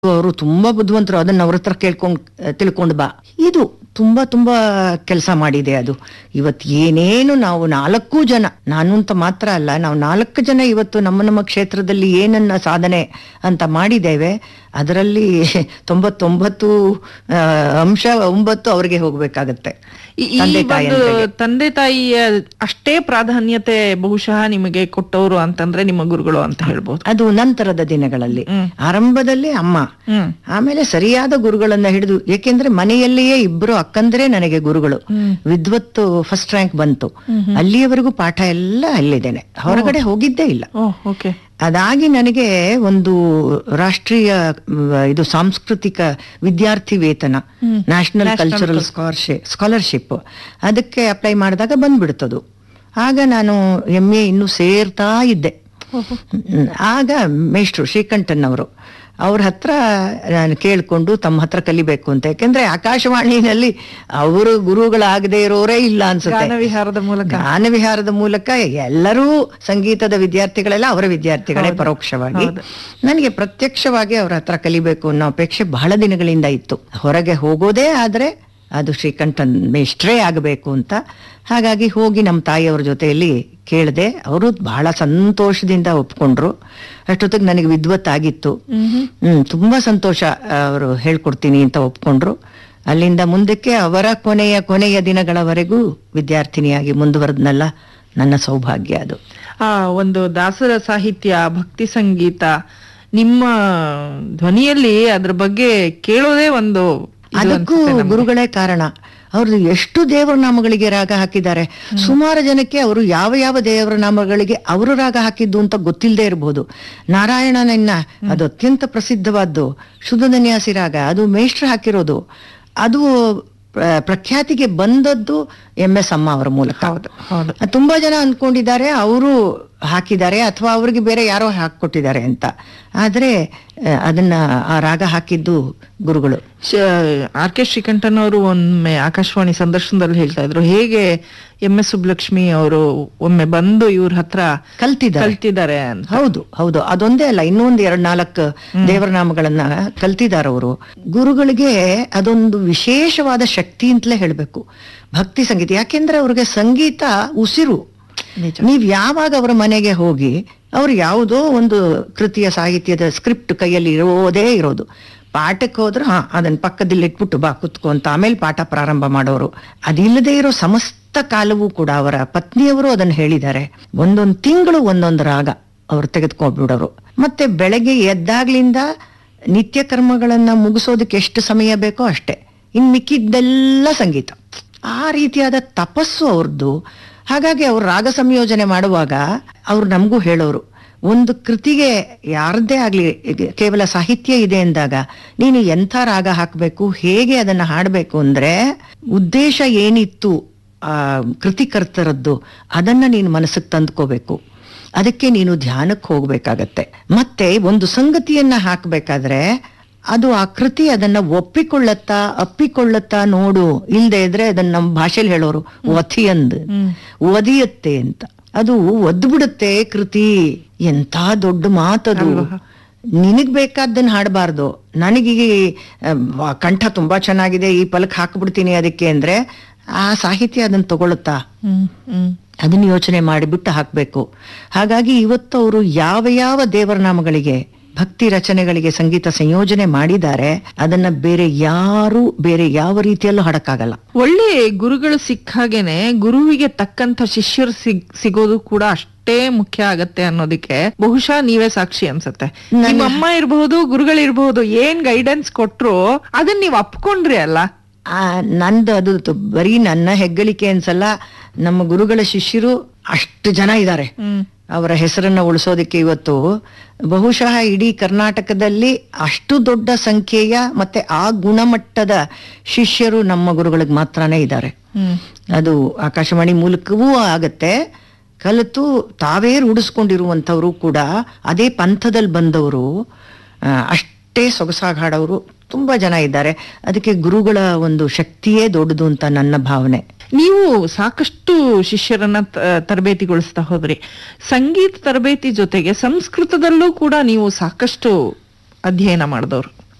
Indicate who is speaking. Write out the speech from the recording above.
Speaker 1: ಅವರು ತುಂಬಾ ಬುದ್ಧಿವಂತರು ಅದನ್ನ ಅವ್ರ ಹತ್ರ ಕೇಳ್ಕೊಂಡ್ ತಿಳ್ಕೊಂಡು ಬಾ ಇದು ತುಂಬಾ ತುಂಬಾ ಕೆಲಸ ಮಾಡಿದೆ ಅದು ಇವತ್ತು ಏನೇನು ನಾವು ನಾಲ್ಕು ಜನ ನಾನು ಅಂತ ಮಾತ್ರ ಅಲ್ಲ ನಾವು ನಾಲ್ಕು ಜನ ಇವತ್ತು ನಮ್ಮ ನಮ್ಮ ಕ್ಷೇತ್ರದಲ್ಲಿ ಏನನ್ನ ಸಾಧನೆ ಅಂತ ಮಾಡಿದ್ದೇವೆ ಅದರಲ್ಲಿ ತೊಂಬತ್ತೊಂಬತ್ತು ಆ, ಅಂಶ ಒಂಬತ್ತು ಅವ್ರಿಗೆ ಹೋಗ್ಬೇಕಾಗತ್ತೆ
Speaker 2: ಈ ಈ
Speaker 1: ತಂದೆ
Speaker 2: ಒಂದು
Speaker 1: ತಾಯಿಯಂತೆಗೆ.
Speaker 2: ತಂದೆ ತಾಯಿಯ ಅಷ್ಟೇ ಪ್ರಾಧಾನ್ಯತೆ ಬಹುಶಃ ನಿಮಗೆ ಕೊಟ್ಟವರು ಅಂತಂದ್ರೆ ನಿಮ್ಮ ಗುರುಗಳು ಅಂತ ಹೇಳ್ಬೋದು
Speaker 1: ಅದು ನಂತರದ ದಿನಗಳಲ್ಲಿ
Speaker 2: ಹ್ಮ್.
Speaker 1: ಆರಂಭದಲ್ಲಿ ಅಮ್ಮ
Speaker 2: ಹ್ಮ್
Speaker 1: ಆಮೇಲೆ ಸರಿಯಾದ ಗುರುಗಳನ್ನ ಹಿಡಿದು ಏಕೆಂದ್ರೆ ಮನೆಯಲ್ಲಿಯೇ ಇಬ್ರು ಅಕ್ಕಂದ್ರೆ ನನಗೆ ಗುರುಗಳು
Speaker 2: ಹ್ಮ್.
Speaker 1: ವಿದ್ವತ್ತು ಫಸ್ಟ್ ರ್ಯಾಂಕ್ ಬಂತು ಅಲ್ಲಿಯವರೆಗೂ ಪಾಠ ಎಲ್ಲ ಅಲ್ಲಿದ್ದೇನೆ ಹೊರಗಡೆ ಹೋಗಿದ್ದೇ ಇಲ್ಲ
Speaker 2: ಓ ಓಕೆ
Speaker 1: ಅದಾಗಿ ನನಗೆ ಒಂದು ರಾಷ್ಟ್ರೀಯ ಮ್, ಇದು ಸಾಂಸ್ಕೃತಿಕ ವಿದ್ಯಾರ್ಥಿ ವೇತನ ನ್ಯಾಷನಲ್ ಕಲ್ಚರಲ್ ಸ್ಕಾಲರ್ಶಿಪ್ ಸ್ಕಾಲರ್ಶಿಪ್ ಅದಕ್ಕೆ ಅಪ್ಲೈ ಮಾಡಿದಾಗ ಬಂದ್ಬಿಡ್ತದು ಆಗ ನಾನು ಎಮ್ ಎ ಇನ್ನು ಸೇರ್ತಾ ಇದ್ದೆ ಹ್ಮ್. ಆಗ ಮೇಷ್ಟ್ರು ಶ್ರೀಕಂಠನ್ ಅವರು ಅವ್ರ ಹತ್ರ ನಾನು ಕೇಳ್ಕೊಂಡು ತಮ್ಮ ಹತ್ರ ಕಲಿಬೇಕು ಅಂತ ಯಾಕೆಂದ್ರೆ ಆಕಾಶವಾಣಿನಲ್ಲಿ ಅವರು ಗುರುಗಳಾಗದೇ ಇರೋರೇ ಇಲ್ಲ ಅನ್ಸುತ್ತೆ
Speaker 2: ಗಾನವಿಹಾರದ ಮೂಲಕ
Speaker 1: ಗಾನ ವಿಹಾರದ ಮೂಲಕ ಎಲ್ಲರೂ ಸಂಗೀತದ ವಿದ್ಯಾರ್ಥಿಗಳೆಲ್ಲ ಅವರ ವಿದ್ಯಾರ್ಥಿಗಳೇ ಪರೋಕ್ಷವಾಗಿ ನನಗೆ ಪ್ರತ್ಯಕ್ಷವಾಗಿ ಅವರ ಹತ್ರ ಕಲಿಬೇಕು ಅನ್ನೋ ಅಪೇಕ್ಷೆ ಬಹಳ ದಿನಗಳಿಂದ ಇತ್ತು ಹೊರಗೆ ಹೋಗೋದೇ ಆದ್ರೆ ಅದು ಶ್ರೀಕಂಠನ್ ಮೇಷ್ಟ್ರೇ ಆಗಬೇಕು ಅಂತ ಹಾಗಾಗಿ ಹೋಗಿ ನಮ್ಮ ತಾಯಿಯವ್ರ ಜೊತೆಯಲ್ಲಿ ಕೇಳಿದೆ ಅವರು ಬಹಳ ಸಂತೋಷದಿಂದ ಒಪ್ಕೊಂಡ್ರು ಅಷ್ಟೊತ್ತಿಗೆ ನನಗೆ ವಿದ್ವತ್ತಾಗಿತ್ತು ಹ್ಮ್ ತುಂಬಾ ಸಂತೋಷ ಅವರು ಹೇಳ್ಕೊಡ್ತೀನಿ ಅಂತ ಒಪ್ಕೊಂಡ್ರು ಅಲ್ಲಿಂದ ಮುಂದಕ್ಕೆ ಅವರ ಕೊನೆಯ ಕೊನೆಯ ದಿನಗಳವರೆಗೂ ವಿದ್ಯಾರ್ಥಿನಿಯಾಗಿ ಮುಂದುವರೆದ್ನಲ್ಲ ನನ್ನ ಸೌಭಾಗ್ಯ ಅದು
Speaker 2: ಆ ಒಂದು ದಾಸರ ಸಾಹಿತ್ಯ ಭಕ್ತಿ ಸಂಗೀತ ನಿಮ್ಮ ಧ್ವನಿಯಲ್ಲಿ ಅದ್ರ ಬಗ್ಗೆ ಕೇಳೋದೇ ಒಂದು ಇದು
Speaker 1: ಅದಕ್ಕೂ
Speaker 2: ಅನ್ಸುತ್ತೆ ನಮ್ಗೆ.
Speaker 1: ಗುರುಗಳೇ ಕಾರಣ ಅವ್ರದ್ದು ಎಷ್ಟು ದೇವರ ನಾಮಗಳಿಗೆ ರಾಗ ಹಾಕಿದ್ದಾರೆ ಸುಮಾರು ಜನಕ್ಕೆ ಅವರು ಯಾವ ಯಾವ ದೇವರ ನಾಮಗಳಿಗೆ ಅವರು ರಾಗ ಹಾಕಿದ್ದು ಅಂತ ಗೊತ್ತಿಲ್ಲದೆ ಇರಬಹುದು ನಾರಾಯಣನನ್ನ ಅದು ಅತ್ಯಂತ ಪ್ರಸಿದ್ಧವಾದ್ದು ಶುದ್ಧನ್ಯಾಸಿ ರಾಗ ಅದು ಮೇಷ್ಟ್ರು ಹಾಕಿರೋದು ಅದು ಪ್ರ- ಪ್ರಖ್ಯಾತಿಗೆ ಬಂದದ್ದು ಎಂ ಎಸ್ ಅಮ್ಮ ಅವರ ಮೂಲಕ
Speaker 2: ಹೌದು ಹೌದು
Speaker 1: ತುಂಬಾ ಜನ ಅನ್ಕೊಂಡಿದ್ದಾರೆ ಅವರು ಹಾಕಿದ್ದಾರೆ ಅಥವಾ ಅವ್ರಿಗೆ ಬೇರೆ ಯಾರೋ ಹಾಕೊಟ್ಟಿದ್ದಾರೆ ಅಂತ ಆದ್ರೆ ಆ, ಅದನ್ನ ಆ ರಾಗ ಹಾಕಿದ್ದು ಗುರುಗಳು
Speaker 2: ಆರ್ ಕೆ ಶ್ರೀಕಂಠನ್ ಅವರು ಒಮ್ಮೆ ಆಕಾಶವಾಣಿ ಸಂದರ್ಶನದಲ್ಲಿ ಹೇಳ್ತಾ ಇದ್ರು ಹೇಗೆ ಎಂ ಎಸ್ ಸುಬ್ಲಕ್ಷ್ಮಿ ಅವರು ಒಮ್ಮೆ ಬಂದು ಇವ್ರ ಹತ್ರ
Speaker 1: ಕಲ್ತಿದ್ದಾರೆ
Speaker 2: ಕಲ್ತಿದ್ದಾರೆ ಅಂತ
Speaker 1: ಹೌದು ಹೌದು ಅದೊಂದೇ ಅಲ್ಲ ಇನ್ನೊಂದು ಎರಡ್ ನಾಲ್ಕು ದೇವರ ನಾಮಗಳನ್ನ ಕಲ್ತಿದ್ದಾರೆ ಅವರು ಗುರುಗಳಿಗೆ ಅದೊಂದು ವಿಶೇಷವಾದ ಶಕ್ತಿ ಅಂತಲೇ ಹೇಳ್ಬೇಕು ಭಕ್ತಿ ಸಂಗೀತ ಯಾಕೆಂದ್ರೆ ಅವ್ರಿಗೆ ಸಂಗೀತ ಉಸಿರು
Speaker 2: ನಿಜ
Speaker 1: ನೀವ್ ಯಾವಾಗ ಅವರ ಮನೆಗೆ ಹೋಗಿ ಅವ್ರು ಯಾವುದೋ ಒಂದು ಕೃತಿಯ ಸಾಹಿತ್ಯದ ಸ್ಕ್ರಿಪ್ಟ್ ಕೈಯಲ್ಲಿ ಇರೋದೇ ಇರೋದು ಪಾಠಕ್ಕೆ ಹೋದ್ರೆ ಹಾ ಅದನ್ನ ಪಕ್ಕದಲ್ಲಿ ಇಟ್ಬಿಟ್ಟು ಬಾ ಕುತ್ಕೊ ಅಂತ ಆಮೇಲೆ ಪಾಠ ಪ್ರಾರಂಭ ಮಾಡೋರು ಅದಿಲ್ಲದೆ ಇರೋ ಸಮಸ್ತ ಕಾಲವೂ ಕೂಡ ಅವರ ಪತ್ನಿಯವರು ಅದನ್ನ ಹೇಳಿದ್ದಾರೆ ಒಂದೊಂದು ತಿಂಗಳು ಒಂದೊಂದು ರಾಗ ಅವ್ರು ತೆಗೆದುಕೊಂಡ್ಬಿಡೋರು ಮತ್ತೆ ಬೆಳಗ್ಗೆ ಎದ್ದಾಗ್ಲಿಂದ ನಿತ್ಯ ಕರ್ಮಗಳನ್ನ ಮುಗಿಸೋದಕ್ಕೆ ಎಷ್ಟು ಸಮಯ ಬೇಕೋ ಅಷ್ಟೇ ಇನ್ ಮಿಕ್ಕಿದ್ದೆಲ್ಲ ಸಂಗೀತ ಆ ರೀತಿಯಾದ ತಪಸ್ಸು ಅವ್ರದ್ದು ಹಾಗಾಗಿ ಅವ್ರು ರಾಗ ಸಂಯೋಜನೆ ಮಾಡುವಾಗ ಅವ್ರು ನಮಗೂ ಹೇಳೋರು ಒಂದು ಕೃತಿಗೆ ಯಾರದ್ದೇ ಆಗ್ಲಿ ಈಗ ಕೇವಲ ಸಾಹಿತ್ಯ ಇದೆ ಅಂದಾಗ ನೀನು ಎಂಥ ರಾಗ ಹಾಕಬೇಕು ಹೇಗೆ ಅದನ್ನ ಹಾಡಬೇಕು ಅಂದ್ರೆ ಉದ್ದೇಶ ಏನಿತ್ತು ಆ ಕೃತಿಕರ್ತರದ್ದು ಅದನ್ನ ನೀನು ಮನಸ್ಸಿಗೆ ತಂದ್ಕೋಬೇಕು ಅದಕ್ಕೆ ನೀನು ಧ್ಯಾನಕ್ಕೆ ಹೋಗ್ಬೇಕಾಗತ್ತೆ ಮತ್ತೆ ಒಂದು ಸಂಗತಿಯನ್ನ ಹಾಕ್ಬೇಕಾದ್ರೆ ಅದು ಆ ಕೃತಿ ಅದನ್ನ ಒಪ್ಪಿಕೊಳ್ಳತ್ತಾ ಅಪ್ಪಿಕೊಳ್ಳತ್ತಾ ನೋಡು ಇಲ್ದೇ ಇದ್ರೆ ಅದನ್ನ ನಮ್ಮ ಭಾಷೆಲಿ ಹೇಳೋರು ಒಥಿಯಂದ್ ಒದಿಯತ್ತೆ ಅಂತ ಅದು ಒದ್ಬಿಡುತ್ತೆ ಕೃತಿ ಎಂತ ದೊಡ್ಡ ಮಾತದು ನಿನಗ್ ಬೇಕಾದ್ದನ್ನ ಹಾಡಬಾರ್ದು ನನಗೆ ಕಂಠ ತುಂಬಾ ಚೆನ್ನಾಗಿದೆ ಈ ಪಲಕ್ ಹಾಕ್ಬಿಡ್ತೀನಿ ಅದಕ್ಕೆ ಅಂದ್ರೆ ಆ ಸಾಹಿತ್ಯ ಅದನ್ನ ತಗೊಳುತ್ತಾ
Speaker 2: ಹ್ಮ್ ಹ್ಮ್
Speaker 1: ಅದನ್ನ ಯೋಚನೆ ಮಾಡಿಬಿಟ್ಟು ಹಾಕ್ಬೇಕು ಹಾಗಾಗಿ ಇವತ್ತು ಅವರು ಯಾವ ಯಾವ ದೇವರ ನಾಮಗಳಿಗೆ ಭಕ್ತಿ ರಚನೆಗಳಿಗೆ ಸಂಗೀತ ಸಂಯೋಜನೆ ಮಾಡಿದ್ದಾರೆ ಅದನ್ನ ಬೇರೆ ಯಾರು ಬೇರೆ ಯಾವ ರೀತಿಯಲ್ಲೂ ಹಾಡಕ್ಕಾಗಲ್ಲ
Speaker 2: ಒಳ್ಳೆ ಗುರುಗಳು ಸಿಕ್ಕಾಗೇನೆ ಗುರುವಿಗೆ ತಕ್ಕಂತ ಶಿಷ್ಯರು ಸಿಗ್ ಸಿಗೋದು ಕೂಡ ಅಷ್ಟೇ ಮುಖ್ಯ ಆಗತ್ತೆ ಅನ್ನೋದಕ್ಕೆ ಬಹುಶಃ ನೀವೇ ಸಾಕ್ಷಿ ಅನ್ಸತ್ತೆ ನಿಮ್ಮ ಅಮ್ಮ ಇರಬಹುದು ಗುರುಗಳಿರ್ಬಹುದು ಏನ್ ಗೈಡೆನ್ಸ್ ಕೊಟ್ರು ಅದನ್ನ ನೀವ್ ಅಪ್ಕೊಂಡ್ರಿ ಅಲ್ಲ
Speaker 1: ಆ ನಂದು ಅದು ತು- ಬರೀ ನನ್ನ ಹೆಗ್ಗಳಿಕೆ ಅನ್ಸಲ್ಲ ನಮ್ಮ ಗುರುಗಳ ಶಿಷ್ಯರು ಅಷ್ಟು ಜನ ಇದ್ದಾರೆ
Speaker 2: ಹ್ಮ್
Speaker 1: ಅವರ ಹೆಸರನ್ನ ಉಳಿಸೋದಕ್ಕೆ ಇವತ್ತು ಬಹುಶಃ ಇಡೀ ಕರ್ನಾಟಕದಲ್ಲಿ ಅಷ್ಟು ದೊಡ್ಡ ಸಂಖ್ಯೆಯ ಮತ್ತೆ ಆ ಗುಣಮಟ್ಟದ ಶಿಷ್ಯರು ನಮ್ಮ ಗುರುಗಳಿಗೆ ಮಾತ್ರನೇ ಇದ್ದಾರೆ
Speaker 2: ಹ್ಮ್
Speaker 1: ಅದು ಆಕಾಶವಾಣಿ ಮೂಲಕವೂ ಆಗತ್ತೆ ಕಲಿತು ತಾವೇ ರೂಢಿಸ್ಕೊಂಡಿರುವಂಥವರು ಕೂಡ ಅದೇ ಪಂಥದಲ್ಲಿ ಬಂದವರು ಆ, ಅಷ್ಟೇ ಸೊಗಸಾಗಿ ಹಾಡೋರು ತುಂಬಾ ಜನ ಇದ್ದಾರೆ ಅದಕ್ಕೆ ಗುರುಗಳ ಒಂದು ಶಕ್ತಿಯೇ ದೊಡ್ಡದು ಅಂತ ನನ್ನ ಭಾವನೆ
Speaker 2: ನೀವು ಸಾಕಷ್ಟು ಶಿಷ್ಯರನ್ನ ತ- ತರಬೇತಿಗೊಳಿಸ್ತಾ ಹೋದ್ರಿ ಸಂಗೀತ ತರಬೇತಿ ಜೊತೆಗೆ ಸಂಸ್ಕೃತದಲ್ಲೂ ಕೂಡ ನೀವು ಸಾಕಷ್ಟು ಅಧ್ಯಯನ ಮಾಡಿದವರು